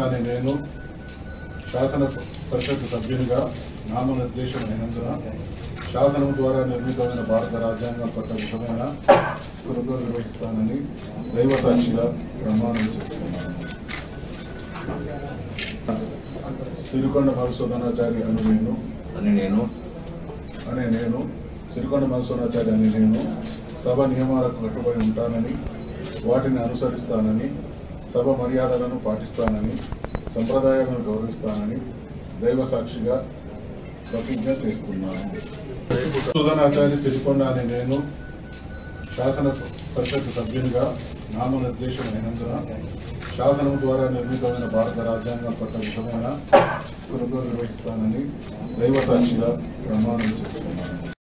కానీ నేను శాసన పరిషత్ సభ్యునిగా నామనిర్దేశం అయినందున శాసనం ద్వారా నిర్మితమైన భారత రాజ్యాంగం పట్ల విధమైన కృతజ్ఞత నిర్వహిస్తానని దైవ సాక్షిగా ప్రమాణం చేస్తున్నాను సిరికొండ మధుసూదనాచారి అని నేను అని నేను అనే నేను సిరికొండ మధుసూదనాచారి అని నేను సభ నియమాలకు కట్టుబడి ఉంటానని వాటిని అనుసరిస్తానని సభ మర్యాదలను పాటిస్తానని సంప్రదాయాలను గౌరవిస్తానని దైవ సాక్షిగా ప్రతిజ్ఞ చేస్తున్నాను సుధనాచారి సిరికొండ అని నేను శాసన పరిషత్ సభ్యునిగా నామనిర్దేశం అయినందున శాసనం ద్వారా నిర్మితమైన భారత రాజ్యాంగం పట్ల విధమైన కృతజ్ఞత నిర్వహిస్తానని దైవ సాక్షిగా ప్రమాణం చేస్తున్నాను